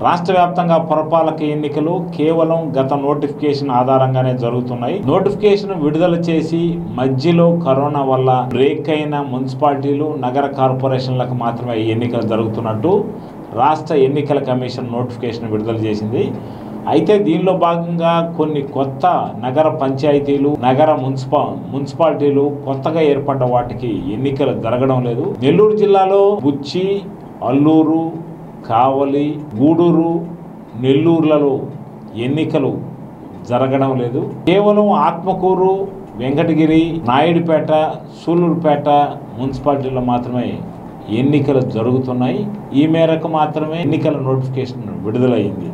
రాష్ట్ర వ్యాప్తంగా పురపాలక ఎన్నికలు కేవలం గత నోటిఫికేషన్ ఆధారంగానే జరుగుతున్నాయి నోటిఫికేషన్ విడుదల చేసి మధ్యలో కరోనా వల్ల బ్రేక్ అయిన మున్సిపాలిటీలు నగర కార్పొరేషన్లకు మాత్రమే ఈ ఎన్నికలు జరుగుతున్నట్టు రాష్ట్ర ఎన్నికల కమిషన్ నోటిఫికేషన్ విడుదల చేసింది అయితే దీనిలో భాగంగా కొన్ని కొత్త నగర పంచాయతీలు నగర మున్సిపా మున్సిపాలిటీలు కొత్తగా ఏర్పడ్డ వాటికి ఎన్నికలు జరగడం లేదు నెల్లూరు జిల్లాలో బుచ్చి అల్లూరు కావలి గూడూరు నెల్లూరులలో ఎన్నికలు జరగడం లేదు కేవలం ఆత్మకూరు వెంకటగిరి నాయుడుపేట సూలూరుపేట మున్సిపాలిటీలో మాత్రమే ఎన్నికలు జరుగుతున్నాయి ఈ మేరకు మాత్రమే ఎన్నికల నోటిఫికేషన్ విడుదలైంది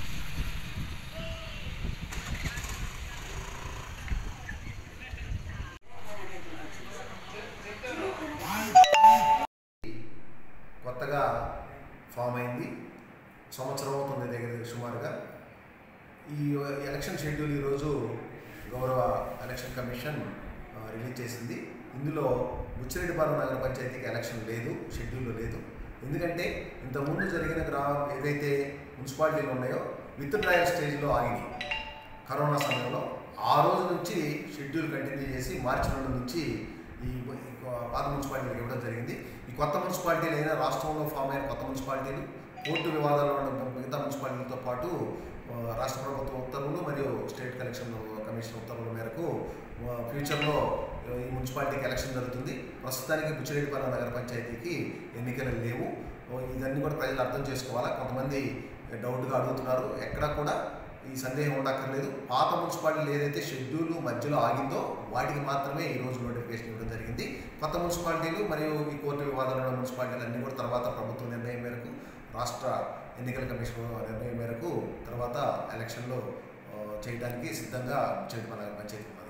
కొత్తగా ఫామ్ అయింది సంవత్సరం అవుతుంది దగ్గర దగ్గర సుమారుగా ఈ ఎలక్షన్ షెడ్యూల్ ఈరోజు గౌరవ ఎలక్షన్ కమిషన్ ఆ, రిలీజ్ చేసింది ఇందులో బుచ్చిరెడ్డిపాలెం నగర పంచాయతీకి ఎలక్షన్ లేదు షెడ్యూల్లో లేదు ఎందుకంటే ఇంతకుముందు జరిగిన గ్రా ఏదైతే మున్సిపాలిటీలు ఉన్నాయో విత్ ట్రయల్ స్టేజ్లో ఆగినాయి కరోనా సమయంలో ఆ రోజు నుంచి షెడ్యూల్ కంటిన్యూ చేసి మార్చి రెండు నుంచి ఈ ఈ పాత మున్సిపాలిటీలకు ఇవ్వడం జరిగింది ఈ కొత్త మున్సిపాలిటీలు అయినా రాష్ట్రంలో ఫామ్ అయిన కొత్త మున్సిపాలిటీలు కోర్టు వివాదాలు ఉన్న మిగతా మున్సిపాలిటీలతో పాటు ఆ, రాష్ట్ర ప్రభుత్వ ఉత్తర్వులు మరియు స్టేట్ కలెక్షన్ కమిషన్ ఉత్తర్వుల మేరకు ఆ, ఫ్యూచర్లో ఆ, ఈ మున్సిపాలిటీకి ఎలక్షన్ జరుగుతుంది ప్రస్తుతానికి బుచ్చిరెడ్డిపాలెం నగర పంచాయతీకి ఎన్నికలు లేవు ఓ, ఇదన్నీ కూడా ప్రజలు అర్థం చేసుకోవాలా కొంతమంది డౌట్గా అడుగుతున్నారు ఎక్కడా కూడా ఈ సందేహం ఉండక్కర్లేదు పాత మున్సిపాలిటీలు ఏదైతే షెడ్యూల్ మధ్యలో ఆగిందో వాటికి మాత్రమే ఈ రోజు నోటిఫికేషన్ ఇవ్వడం జరిగింది కొత్త మున్సిపాలిటీలు మరియు ఈ కోర్టు వివాదాలు ఉన్న మున్సిపాలిటీలు అన్నీ కూడా తర్వాత ప్రభుత్వ నిర్ణయం మేరకు రాష్ట్ర ఎన్నికల కమిషన్ నిర్ణయం మేరకు తర్వాత ఎలక్షన్లో ఆ, చేయడానికి సిద్ధంగా చేయడం మన పంచాయతీ ఉన్నారు